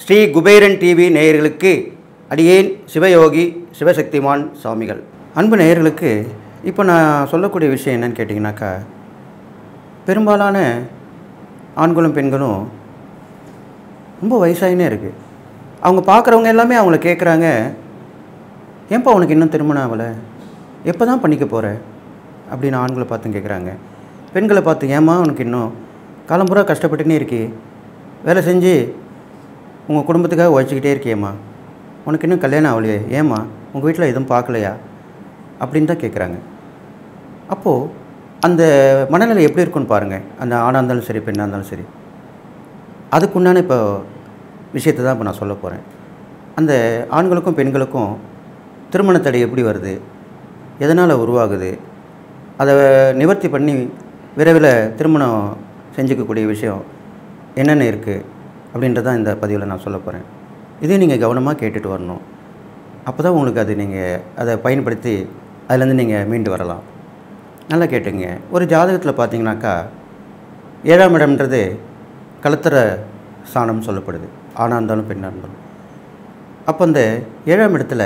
Sri Kuberan TV நேயர்களுக்கு அடியேன் சிவயோகி சிவசக்திமான் சுவாமிகள் அன்பு நேயர்களுக்கு இப்போ நான் சொல்லக்கூடிய விஷயம் என்னன்னு கேட்டிங்கனாக்கா பெரும்பாலான ஆண்களும் பெண்களும் ரொம்ப வயசாகினே இருக்குது அவங்க பார்க்குறவங்க எல்லாமே அவங்கள கேட்குறாங்க ஏன்பா உனக்கு இன்னும் திருமணம் ஆகலை எப்போ தான் பண்ணிக்க போகிற அப்படின்னு ஆண்களை பார்த்து கேட்குறாங்க பெண்களை பார்த்து ஏம்மா உனக்கு இன்னும் காலம்புறா கஷ்டப்பட்டுனே இருக்கே வேலை செஞ்சு உங்கள் குடும்பத்துக்காக உழைச்சிக்கிட்டே இருக்கியேம்மா உனக்கு இன்னும் கல்யாணம் ஆகலையே ஏம்மா உங்கள் வீட்டில் எதுவும் பார்க்கலையா அப்படின்னு தான் கேட்குறாங்க அப்போது அந்த மனநிலை எப்படி இருக்குன்னு பாருங்கள் அந்த ஆணாக இருந்தாலும் சரி பெண்ணாக இருந்தாலும் சரி அதுக்குண்டான இப்போ விஷயத்தை தான் இப்போ நான் சொல்ல போகிறேன் அந்த ஆண்களுக்கும் பெண்களுக்கும் திருமண தடை எப்படி வருது எதனால் உருவாகுது அதை நிவர்த்தி பண்ணி விரைவில் திருமணம் செஞ்சுக்கக்கூடிய விஷயம் என்னென்ன இருக்குது அப்படின்றதான் இந்த பதிவில் நான் சொல்ல போகிறேன் இதையும் நீங்கள் கவனமாக கேட்டுட்டு வரணும் அப்போ தான் உங்களுக்கு அது நீங்கள் அதை பயன்படுத்தி அதுலேருந்து நீங்கள் மீண்டு வரலாம் நல்லா கேட்டுங்க ஒரு ஜாதகத்தில் பார்த்தீங்கன்னாக்கா ஏழாம் இடம்ன்றது கலத்திர ஸ்தானம் சொல்லப்படுது ஆணாக இருந்தாலும் பெண்ணாக இருந்தாலும் அப்போ அந்த ஏழாம் இடத்துல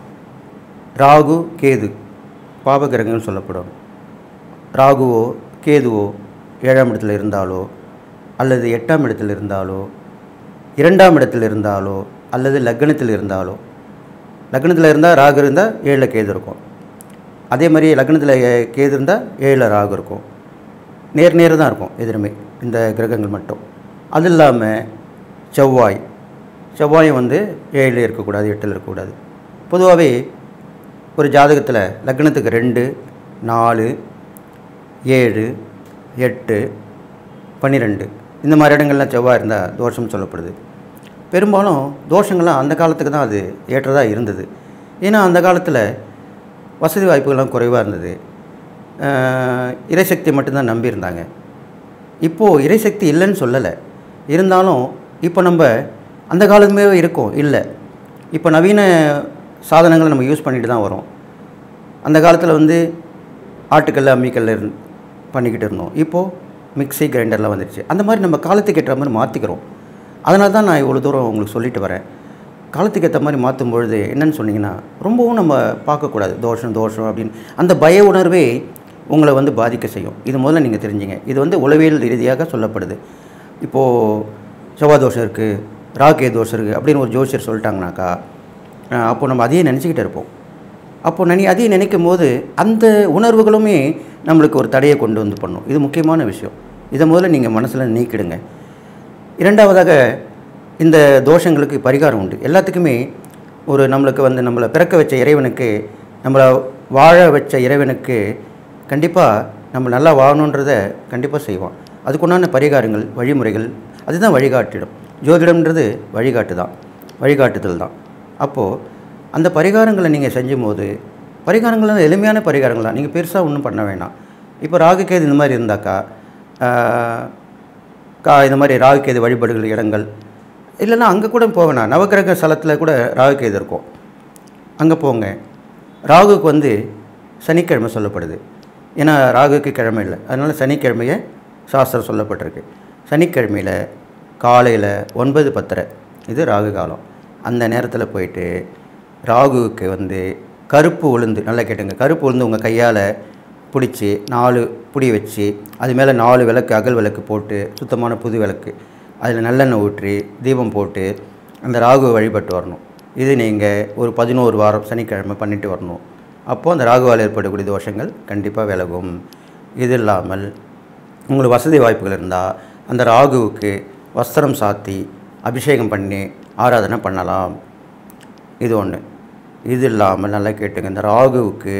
ராகு கேது பாபகிரகங்கள் சொல்லப்படும் ராகுவோ கேதுவோ ஏழாம் இடத்துல இருந்தாலோ அல்லது எட்டாம் இடத்தில் இருந்தாலோ இரண்டாம் இடத்தில் இருந்தாலோ அல்லது லக்னத்தில் இருந்தாலோ லக்னத்தில் இருந்தால் ராகு இருந்தால் ஏழில் கேது இருக்கும் அதே மாதிரி லக்னத்தில் ஏ- கேது இருந்தால் ஏழில் ராகு இருக்கும் நேர் நேர் தான் இருக்கும் எதிலுமே இந்த கிரகங்கள் மட்டும் அது இல்லாமல் செவ்வாய் செவ்வாயும் வந்து ஏழில் இருக்கக்கூடாது எட்டில் இருக்கக்கூடாது பொதுவாகவே ஒரு ஜாதகத்தில் லக்னத்துக்கு ரெண்டு நாலு ஏழு எட்டு பன்னிரெண்டு இந்த மாதிரி இடங்கள்லாம் செவ்வாய் இருந்தால் தோஷம் சொல்லப்படுது பெரும்பாலும் தோஷங்கள்லாம் அந்த காலத்துக்கு தான் அது ஏற்றதாக இருந்தது ஏன்னா அந்த காலத்தில் வசதி வாய்ப்புகள்லாம் குறைவாக இருந்தது ஆஹ் இறைசக்தி மட்டும்தான் நம்பியிருந்தாங்க இப்போது இறைசக்தி இல்லைன்னு சொல்லலை இருந்தாலும் இப்போ நம்ம அந்த காலத்துமே இருக்கோம் இல்லை இப்போ நவீன சாதனங்களை நம்ம யூஸ் பண்ணிட்டு தான் வரோம் அந்த காலத்தில் வந்து ஆட்டுக்கல்ல அம்மிக்கல்ல இருந்து பண்ணிக்கிட்டு இருந்தோம் இப்போது மிக்ஸி கிரைண்டர்லாம் வந்துடுச்சு அந்த மாதிரி நம்ம காலத்துக்கு ஏற்ற மாதிரி மாற்றிக்கிறோம் அதனால தான் நான் இவ்வளோ தூரம் உங்களுக்கு சொல்லிட்டு வரேன் காலத்துக்கு ஏற்ற மாதிரி மாற்றும் பொழுது என்னன்னு சொன்னீங்கன்னா ரொம்பவும் நம்ம பார்க்கக்கூடாது தோஷம் தோஷம் அப்படின்னு அந்த பய உணர்வே உங்களை வந்து பாதிக்க செய்யும் இது முதல்ல நீங்கள் தெரிஞ்சுங்க இது வந்து உளவியல் ரீதியாக சொல்லப்படுது இப்போது செவ்வாய் தோஷம் இருக்குது ராகே தோஷம் இருக்குது அப்படின்னு ஒரு ஜோசியர் சொல்லிட்டாங்கனாக்கா அஹ் அப்போ நம்ம அதையே நினச்சிக்கிட்டு இருப்போம் அப்போ நினை அதையே நினைக்கும் போது அந்த உணர்வுகளுமே நம்மளுக்கு ஒரு தடையை கொண்டு வந்து பண்ணும் இது முக்கியமான விஷயம் இதை முதல்ல நீங்கள் மனசில் நீக்கிடுங்க இரண்டாவதாக இந்த தோஷங்களுக்கு பரிகாரம் உண்டு எல்லாத்துக்குமே ஒரு நம்மளுக்கு வந்து நம்மளை பிறக்க வச்ச இறைவனுக்கு நம்மளை வாழ வச்ச இறைவனுக்கு கண்டிப்பாக நம்ம நல்லா வாழணுன்றத கண்டிப்பாக செய்வான் அதுக்குண்டான பரிகாரங்கள் வழிமுறைகள் அதுதான் வழிகாட்டிடும் ஜோதிடம்ன்றது வழிகாட்டு தான் வழிகாட்டுதல் தான் அப்போது அந்த பரிகாரங்களை நீங்கள் செஞ்சும்போது பரிகாரங்கள் வந்து எளிமையான பரிகாரங்கள் தான் நீங்கள் பெருசாக ஒன்றும் பண்ண வேண்டாம் இப்போ ராகுகேது இந்த மாதிரி இருந்தாக்கா ஆஹ், கா இந்த மாதிரி ராகுகேது வழிபாடுகள் இடங்கள் இல்லைன்னா அங்கே கூட போக வேணாம் நவக்கிரக ஸ்தலத்தில் கூட ராகுகேது இருக்கும் அங்கே போங்க ராகுக்கு வந்து சனிக்கிழமை சொல்லப்படுது ஏன்னா ராகுக்கு கிழமை இல்லை அதனால் சனிக்கிழமையை சாஸ்திரம் சொல்லப்பட்டிருக்கு சனிக்கிழமையில் காலையில் ஒன்பது பத்தரை இது ராகு காலம் அந்த நேரத்தில் போயிட்டு ராகுவுக்கு வந்து கருப்பு உளுந்து நல்லா கேட்டுங்க கருப்பு உளுந்து உங்கள் கையால் பிடிச்சி நாலு புடி வச்சு அது மேலே நாலு விளக்கு அகல் விளக்கு போட்டு சுத்தமான புது விளக்கு அதில் நல்லெண்ணெய் ஊற்றி தீபம் போட்டு அந்த ராகுவை வழிபட்டு வரணும் இது நீங்கள் ஒரு பதினோரு வாரம் சனிக்கிழமை பண்ணிட்டு வரணும் அப்போது அந்த ராகுவால் ஏற்படக்கூடிய தோஷங்கள் கண்டிப்பாக விலகும் இது இல்லாமல் உங்களுக்கு வசதி வாய்ப்புகள் இருந்தால் அந்த ராகுவுக்கு வஸ்திரம் சாத்தி அபிஷேகம் பண்ணி ஆராதனை பண்ணலாம் இது ஒன்று இது இல்லாமல் நல்லா கேட்டுங்க இந்த ராகுவுக்கு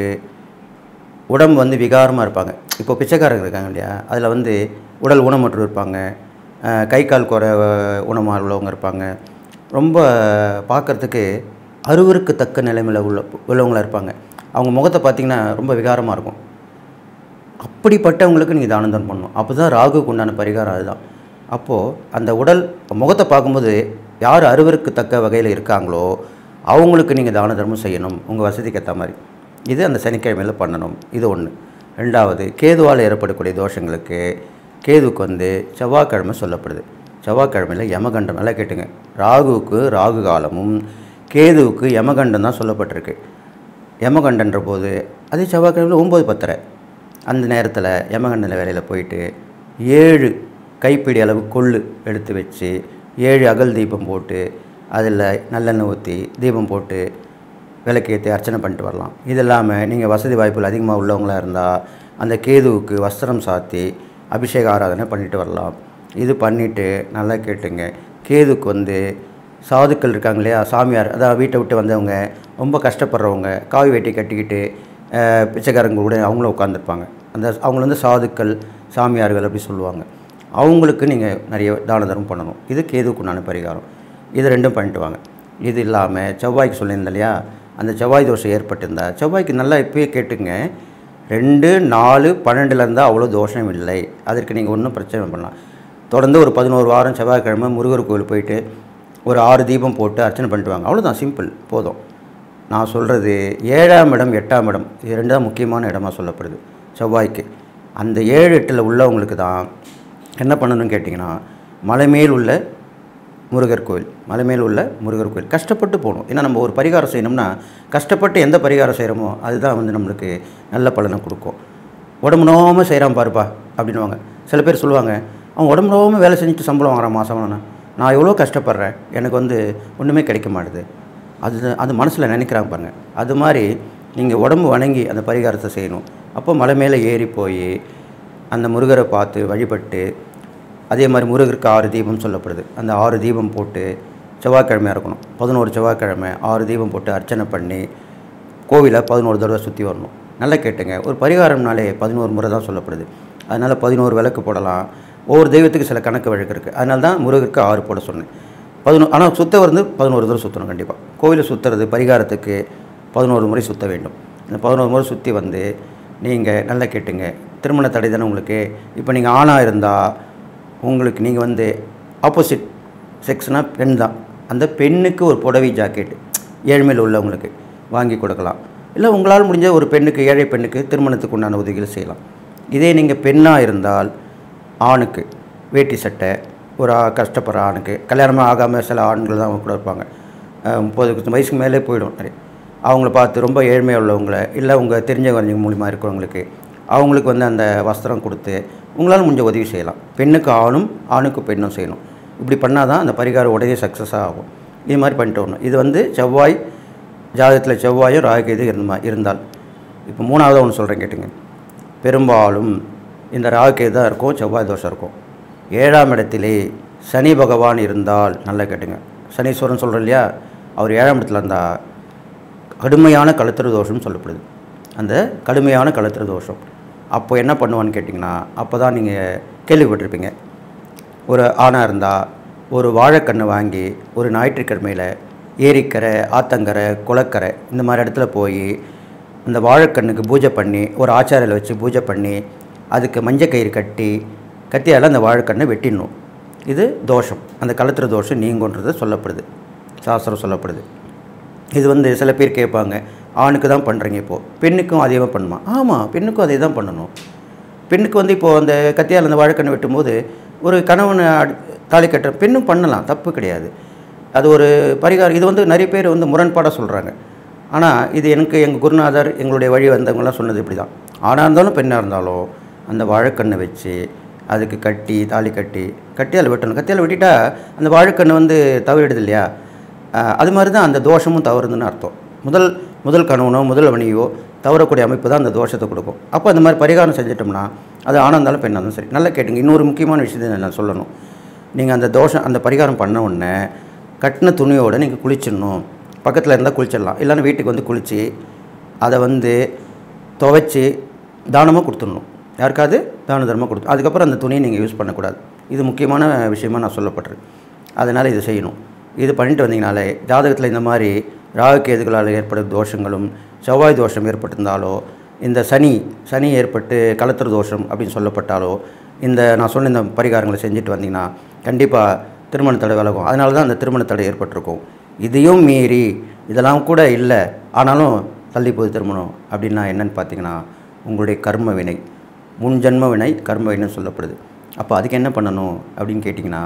உடம்பு வந்து விகாரமாக இருப்பாங்க இப்போ பிச்சைக்காரங்க இருக்காங்க இல்லையா அதில் வந்து உடல் ஊனமுற்று இருப்பாங்க அஹ் கை கால் குறை ஊனமாக உள்ளவங்க இருப்பாங்க ரொம்ப பார்க்கறதுக்கு அருவருக்கு தக்க நிலைமையில் உள்ள உள்ளவங்களாக இருப்பாங்க அவங்க முகத்தை பார்த்திங்கன்னா ரொம்ப விகாரமாக இருக்கும் அப்படிப்பட்டவங்களுக்கு நீங்கள் தானம் தான் பண்ணணும் அப்போ தான் ராகுக்கு உண்டான பரிகாரம் அதுதான் அப்போது அந்த உடல் முகத்தை பார்க்கும்போது யார் அருவருக்கு தக்க வகையில் இருக்காங்களோ அவங்களுக்கு நீங்கள் தான தர்மம் செய்யணும் உங்கள் வசதிக்கு ஏற்ற மாதிரி இது அந்த சனிக்கிழமையில் பண்ணணும் இது ஒன்று ரெண்டாவது கேதுவால் ஏற்படக்கூடிய தோஷங்களுக்கு கேதுவுக்கு வந்து செவ்வாய்க்கிழமை சொல்லப்படுது செவ்வாய்க்கிழமையில் யமகண்டம் நல்லா கேட்டுங்க ராகுவுக்கு ராகு காலமும் கேதுவுக்கு யமகண்டம் தான் சொல்லப்பட்டிருக்கு யமகண்டன்ற போது அதே செவ்வாய்க்கிழமையில் ஒம்பது பத்தரை அந்த நேரத்தில் யமகண்டன வேலையில் போயிட்டு ஏழு கைப்பிடி அளவு கொள்ளு எடுத்து வச்சு ஏழு அகல் தீபம் போட்டு அதில் நல்லெண்ணெய் ஊற்றி தீபம் போட்டு விளக்கேற்றி அர்ச்சனை பண்ணிட்டு வரலாம் இது இல்லாமல் நீங்கள் வசதி வாய்ப்புகள் அதிகமாக உள்ளவங்களாக இருந்தால் அந்த கேதுவுக்கு வஸ்திரம் சாத்தி அபிஷேக ஆராதனை பண்ணிட்டு வரலாம் இது பண்ணிவிட்டு நல்லா கேட்டுங்க கேதுக்கு வந்து சாதுக்கள் இருக்காங்க இல்லையா சாமியார் அதான் வீட்டை விட்டு வந்தவங்க ரொம்ப கஷ்டப்படுறவங்க காவி வேட்டி கட்டிக்கிட்டு அஹ், பிச்சைக்காரங்க கூட அவங்களும் உட்காந்துருப்பாங்க அந்த அவங்கள வந்து சாதுக்கள் சாமியார்கள் அப்படி சொல்லுவாங்க அவங்களுக்கு நீங்கள் நிறைய தான தர்மம் பண்ணணும் இது கேதுக்குண்டான பரிகாரம் இது ரெண்டும் பண்ணிட்டு வாங்க இது இல்லாமல் செவ்வாய்க்கு சொல்லியிருந்தேன் இல்லையா அந்த செவ்வாய் தோஷம் ஏற்பட்டிருந்தா செவ்வாய்க்கு நல்லா இப்பயே கேட்டுங்க ரெண்டு நாலு பன்னெண்டுல இருந்தால் அவ்வளோ தோஷம் இல்லை அதற்கு நீங்கள் ஒன்றும் பிரச்சனை பண்ணலாம் தொடர்ந்து ஒரு பதினோரு வாரம் செவ்வாய்க்கிழமை முருகர் கோவில் போயிட்டு ஒரு ஆறு தீபம் போட்டு அர்ச்சனை பண்ணிட்டு வாங்க அவ்வளோதான் சிம்பிள் போதும் நான் சொல்கிறது ஏழாம் இடம் எட்டாம் இடம் இது ரெண்டு தான் முக்கியமான இடமா சொல்லப்படுது செவ்வாய்க்கு அந்த ஏழு எட்டில் உள்ளவங்களுக்கு தான் என்ன பண்ணணும்னு கேட்டிங்கன்னா மலை மேல் உள்ள முருகர் கோயில் மலை மேல் உள்ள முருகர் கோயில் கஷ்டப்பட்டு போகணும் ஏன்னா நம்ம ஒரு பரிகாரம் செய்யணும்னா கஷ்டப்பட்டு எந்த பரிகாரம் செய்கிறோமோ அதுதான் வந்து நம்மளுக்கு நல்ல பலனை கொடுக்கும் உடம்பு நோகாமல் செய்கிறான் பாருப்பா அப்படின்னுவாங்க சில பேர் சொல்லுவாங்க அவன் உடம்பு நோகாமல் வேலை செஞ்சுட்டு சம்பளம் வாங்குறான் மாதம் நான் எவ்வளோ கஷ்டப்படுறேன் எனக்கு வந்து ஒன்றுமே கிடைக்க மாட்டுது அது அது மனசில் நினைக்கிறாங்க பாருங்க அது மாதிரி நீங்கள் உடம்பு வணங்கி அந்த பரிகாரத்தை செய்யணும் அப்போ மலை மேலே ஏறி போய் அந்த முருகரை பார்த்து வழிபட்டு அதே மாதிரி முருகருக்கு ஆறு தீபம் சொல்லப்படுது அந்த ஆறு தீபம் போட்டு செவ்வாய்க்கிழமையாக இருக்கணும் பதினோரு செவ்வாய்க்கிழமை ஆறு தீபம் போட்டு அர்ச்சனை பண்ணி கோவிலை பதினோரு தடவை சுற்றி வரணும் நல்லா கேட்டுங்க ஒரு பரிகாரம்னாலே பதினோரு முறை தான் சொல்லப்படுது அதனால் பதினோரு விளக்கு போடலாம் ஒவ்வொரு தெய்வத்துக்கு சில கணக்கு வழக்கு இருக்குது அதனால தான் முருகருக்கு ஆறு போட சொன்னேன் பதினோ ஆனால் சுத்த வந்து பதினோரு தடவை சுற்றணும் கண்டிப்பாக கோவிலை சுற்றுறது பரிகாரத்துக்கு பதினோரு முறை சுற்ற வேண்டும் இந்த பதினோரு முறை சுற்றி வந்து நீங்கள் நல்லா கேட்டுங்க திருமண தடை தானே உங்களுக்கு இப்போ நீங்கள் ஆணாக இருந்தால் உங்களுக்கு நீங்கள் வந்து ஆப்போசிட் செக்ஸ்னால் பெண் தான் அந்த பெண்ணுக்கு ஒரு புடவை ஜாக்கெட்டு ஏழ்மையில் உள்ளவங்களுக்கு வாங்கி கொடுக்கலாம் இல்லை உங்களால் முடிஞ்ச ஒரு பெண்ணுக்கு ஏழை பெண்ணுக்கு திருமணத்துக்கு உண்டான உதவிகள் செய்யலாம் இதே நீங்கள் பெண்ணாக இருந்தால் ஆணுக்கு வேட்டி சட்டை ஒரு ஆ- கஷ்டப்படுற ஆணுக்கு கல்யாணமே ஆகாமல் சில ஆண்கள் தான் கூட இருப்பாங்க அஹ் முப்பது வயசுக்கு மேலே போயிடும் நிறைய அவங்கள பார்த்து ரொம்ப ஏழ்மையாக உள்ளவங்கள இல்லை உங்கள் தெரிஞ்சவங்க மூலிமா இருக்கிறவங்களுக்கு அவங்களுக்கு வந்து அந்த வஸ்திரம் கொடுத்து உங்களால் முடிஞ்ச உதவி செய்யலாம் பெண்ணுக்கு ஆணும் ஆணுக்கு பெண்ணும் செய்யணும் இப்படி பண்ணால் தான் அந்த பரிகாரம் உடனே சக்ஸஸாக ஆகும் இது மாதிரி பண்ணிட்டு வரணும் இது வந்து செவ்வாய் ஜாதகத்தில் செவ்வாயும் ராகுகேது இருந்தா இருந்தால் இப்போ மூணாவது ஒன்று சொல்கிறேன் கேட்டுங்க பெரும்பாலும் இந்த ராகுகேது தான் இருக்கும் செவ்வாய் தோஷம் இருக்கும் ஏழாம் இடத்திலே சனி பகவான் இருந்தால் நல்லா கேட்டுங்க சனீஸ்வரன் சொல்கிறோம் இல்லையா அவர் ஏழாம் இடத்துல இருந்தால் கடுமையான கழுத்துற தோஷம்னு சொல்லப்படுது அந்த கடுமையான கழுத்துற தோஷம் அப்போ என்ன பண்ணுவான்னு கேட்டிங்கன்னா அப்போ தான் நீங்கள் கேள்விப்பட்டிருப்பீங்க ஒரு ஆணாக இருந்தால் ஒரு வாழைக்கன்று வாங்கி ஒரு ஞாயிற்றுக்கிழமையில் ஏரிக்கரை ஆத்தங்கரை குளக்கரை இந்த மாதிரி இடத்துல போய் அந்த வாழைக்கண்ணுக்கு பூஜை பண்ணி ஒரு ஆச்சாரியில் வச்சு பூஜை பண்ணி அதுக்கு மஞ்சள் கயிறு கட்டி கத்தியால் அந்த வாழைக்கண்ணை வெட்டிடணும் இது தோஷம் அந்த கழுத்துற தோஷம் நீங்குன்றது சொல்லப்படுது சாஸ்திரம் சொல்லப்படுது இது வந்து சில பேர் கேட்பாங்க ஆணுக்கு தான் பண்ணுறீங்க இப்போது பெண்ணுக்கும் அதே தான் பண்ணுமா ஆமாம் பெண்ணுக்கும் அதே தான் பண்ணணும் பெண்ணுக்கு வந்து இப்போது அந்த கத்தியால் அந்த வாழைக்கண்ணை வெட்டும்போது ஒரு கணவனை அடி- தாலி கட்டுற பெண்ணும் பண்ணலாம் தப்பு கிடையாது அது ஒரு பரிகாரம் இது வந்து நிறைய பேர் வந்து முரண்பாடாக சொல்கிறாங்க ஆனால் இது எனக்கு எங்கள் குருநாதர் எங்களுடைய வழி வந்தவங்கலாம் சொன்னது இப்படி தான் ஆணாக இருந்தாலும் பெண்ணாக இருந்தாலும் அந்த வாழைக்கண்ணை வச்சு அதுக்கு கட்டி தாலி கட்டி கட்டி அதில் வெட்டணும் கத்தியால் வெட்டிட்டா அந்த வாழைக்கண்ணை வந்து தவறிடுது இல்லையா ஆஹ் அது மாதிரி தான் அந்த தோஷமும் தவறுதுன்னு அர்த்தம் முதல் முதல் கணவனோ முதல் மனைவியோ தவறக்கூடிய அமைப்பு தான் அந்த தோஷத்தை கொடுக்கும் அப்போ அந்த மாதிரி பரிகாரம் செஞ்சிட்டோம்னா அது ஆணாக இருந்தாலும் பெண்ணாக இருந்தாலும் சரி நல்லா கேட்டுங்க இன்னொரு முக்கியமான விஷயத்தை நான் சொல்லணும் நீங்கள் அந்த தோஷம் அந்த பரிகாரம் பண்ண உடனே கட்டின துணியோடு நீங்கள் குளிச்சிடணும் பக்கத்தில் இருந்தால் குளிச்சிடலாம் இல்லைன்னா வீட்டுக்கு வந்து குளித்து அதை வந்து துவைச்சி தானமாக கொடுத்துடணும் யாருக்காவது தான தர்மம் கொடுத்து அதுக்கப்புறம் அந்த துணியை நீங்கள் யூஸ் பண்ணக்கூடாது இது முக்கியமான விஷயமா நான் சொல்லப்பட்டிருக்கு அதனால் இது செய்யணும் இது பண்ணிட்டு வந்தீங்கனாலே ஜாதகத்தில் இந்த மாதிரி ராகு கேதுகளால் ஏற்படும் தோஷங்களும் செவ்வாய் தோஷம் ஏற்பட்டிருந்தாலோ இந்த சனி சனி ஏற்பட்டு கலத்திர தோஷம் அப்படின்னு சொல்லப்பட்டாலோ இந்த நான் சொன்ன இந்த பரிகாரங்களை செஞ்சுட்டு வந்தீங்கன்னா கண்டிப்பாக திருமண தடை விலகும் அதனால தான் அந்த திருமண தடை ஏற்பட்டிருக்கும் இதையும் மீறி இதெல்லாம் கூட இல்லை ஆனாலும் தள்ளி போகுது திருமணம் அப்படின்னா என்னன்னு பார்த்தீங்கன்னா உங்களுடைய கர்ம வினை முன் ஜென்ம வினை கர்ம வினைன்னு சொல்லப்படுது அப்போ அதுக்கு என்ன பண்ணணும் அப்படின்னு கேட்டிங்கன்னா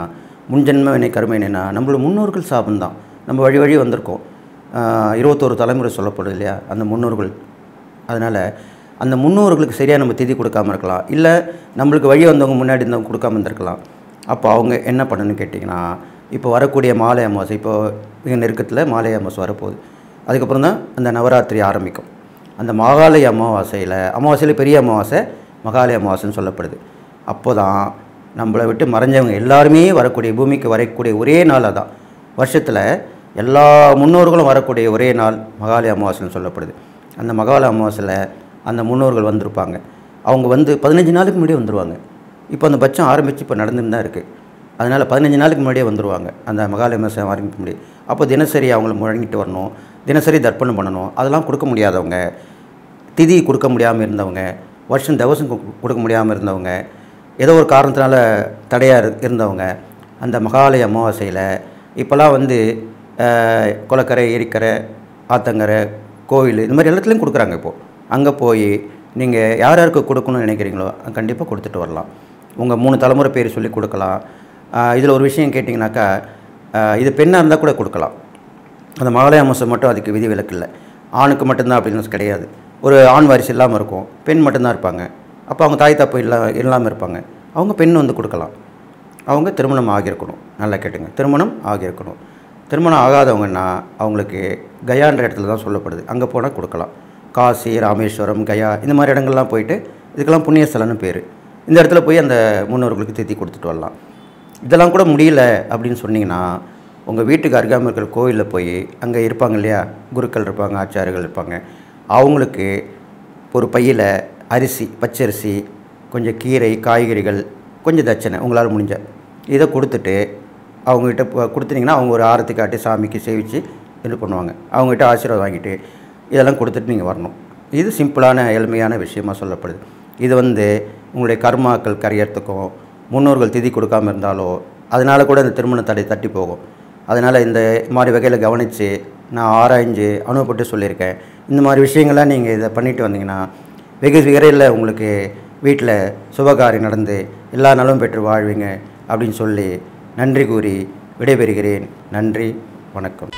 முன்ஜென்ம வினை கருமைனா நம்மளோட முன்னோர்கள் சாபம் தான் நம்ம வழி வழி வந்திருக்கோம் ஆஹ் இருபத்தோரு தலைமுறை சொல்லப்படுது இல்லையா அந்த முன்னோர்கள் அதனால் அந்த முன்னோர்களுக்கு சரியாக நம்ம திதி கொடுக்காம இருக்கலாம் இல்லை நம்மளுக்கு வழி வந்தவங்க முன்னாடி இருந்தவங்க கொடுக்காம இருந்திருக்கலாம் அப்போ அவங்க என்ன பண்ணணும்னு கேட்டிங்கன்னா இப்போ வரக்கூடிய மாலை அமாவாசை இப்போ மிக நெருக்கத்தில் மாலை அமாவாசை வரப்போகுது அதுக்கப்புறம் தான் அந்த நவராத்திரி ஆரம்பிக்கும் அந்த மகாலய அமாவாசையில் அமாவாசையில் பெரிய அமாவாசை மகாலய அமாவாசைன்னு சொல்லப்படுது அப்போ தான் நம்மளை விட்டு மறைஞ்சவங்க எல்லாருமே வரக்கூடிய பூமிக்கு வரக்கூடிய ஒரே நாள் அதான் வருஷத்தில் எல்லா முன்னோர்களும் வரக்கூடிய ஒரே நாள் மகாலய அமாவாசைன்னு சொல்லப்படுது அந்த மகாலய அமாவாசையில் அந்த முன்னோர்கள் வந்திருப்பாங்க அவங்க வந்து பதினஞ்சு நாளுக்கு முன்னாடியே வந்துடுவாங்க இப்போ அந்த பட்சம் ஆரம்பித்து இப்போ நடந்துன்னு தான் இருக்குது அதனால் பதினஞ்சு நாளுக்கு முன்னாடியே வந்துடுவாங்க அந்த மகாலய அமாவாசை ஆரம்பிக்க முடியும் அப்போ தினசரி அவங்கள முழங்கிட்டு வரணும் தினசரி தர்ப்பணம் பண்ணணும் அதெல்லாம் கொடுக்க முடியாதவங்க திதி கொடுக்க முடியாமல் இருந்தவங்க வருஷம் தவசம் கு- கொடுக்க முடியாமல் இருந்தவங்க ஏதோ ஒரு காரணத்தினால தடையாக இருந்தவங்க அந்த மகாலய அமாவாசையில் இப்போல்லாம் வந்து அஹ், குளக்கரை ஏரிக்கரை ஆத்தங்கரை கோவில் இந்த மாதிரி எல்லாத்துலேயும் கொடுக்குறாங்க இப்போது அங்கே போய் நீங்கள் யார் யாருக்கு கொடுக்கணும்னு நினைக்கிறீங்களோ கண்டிப்பாக கொடுத்துட்டு வரலாம் உங்கள் மூணு தலைமுறை பேர் சொல்லி கொடுக்கலாம் இதில் ஒரு விஷயம் கேட்டிங்கனாக்கா அஹ், இது பெண்ணாக இருந்தால் கூட கொடுக்கலாம் அந்த மகாலய அமாவாசை மட்டும் அதுக்கு விதி விலக்கு இல்லை ஆணுக்கு மட்டும்தான் அப்படின்னு கிடையாது ஒரு ஆண் வாரிசு இல்லாமல் இருக்கும் பெண் மட்டும்தான் இருப்பாங்க அப்போ அவங்க தாய் தப்பு இல்லா இல்லாமல் இருப்பாங்க அவங்க பெண் வந்து கொடுக்கலாம் அவங்க திருமணம் ஆகியிருக்கணும் நல்லா கேட்டுங்க திருமணம் ஆகியிருக்கணும் திருமணம் ஆகாதவங்கன்னா அவங்களுக்கு கயான்ற இடத்துல தான் சொல்லப்படுது அங்கே போனால் கொடுக்கலாம் காசி ராமேஸ்வரம் கயா இந்த மாதிரி இடங்கள்லாம் போயிட்டு இதுக்கெல்லாம் புண்ணிய ஸ்தலம்னு பேர் இந்த இடத்துல போய் அந்த முன்னோர்களுக்கு தித்தி கொடுத்துட்டு வரலாம் இதெல்லாம் கூட முடியல அப்படின்னு சொன்னீங்கன்னா உங்கள் வீட்டுக்கு அருகாமல் இருக்கிற கோயிலில் போய் அங்கே இருப்பாங்க இல்லையா குருக்கள் இருப்பாங்க ஆச்சாரிகள் இருப்பாங்க அவங்களுக்கு ஒரு பையில் அரிசி பச்சரிசி கொஞ்சம் கீரை காய்கறிகள் கொஞ்சம் தட்சணை உங்களால் முடிஞ்ச இதை கொடுத்துட்டு அவங்ககிட்ட போ- கொடுத்தீங்கன்னா அவங்க ஒரு ஆரத்தி காட்டி சாமிக்கு சேவித்து இது பண்ணுவாங்க அவங்ககிட்ட ஆசீர்வாதம் வாங்கிட்டு இதெல்லாம் கொடுத்துட்டு நீங்கள் வரணும் இது சிம்பிளான எளிமையான விஷயமா சொல்லப்படுது இது வந்து உங்களுடைய கர்மாக்கள் கரையறதுக்கும் முன்னோர்கள் திதி கொடுக்காம இருந்தாலோ அதனால கூட இந்த திருமண தடை தட்டி போகும் அதனால் இந்த மாதிரி வகையில் கவனித்து நான் ஆராய்ஞ்சு அனுபவப்பட்டு சொல்லியிருக்கேன் இந்த மாதிரி விஷயங்கள்லாம் நீங்கள் இதை பண்ணிட்டு வந்தீங்கன்னா வெகு விரைவில் உங்களுக்கு வீட்டில் சுபகாரியம் நடந்து எல்லா நலமும் பெற்று வாழ்வீங்க அப்படின்னு சொல்லி நன்றி கூறி விடைபெறுகிறேன் நன்றி வணக்கம்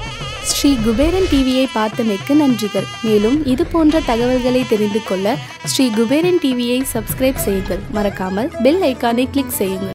ஸ்ரீ குபேரன் டிவியை பார்த்தமைக்கு நன்றிகள் மேலும் இது போன்ற தகவல்களை தெரிந்து கொள்ள ஸ்ரீ குபேரன் டிவியை சப்ஸ்கிரைப் செய்யுங்கள் மறக்காமல் பெல் ஐக்கானை கிளிக் செய்யுங்கள்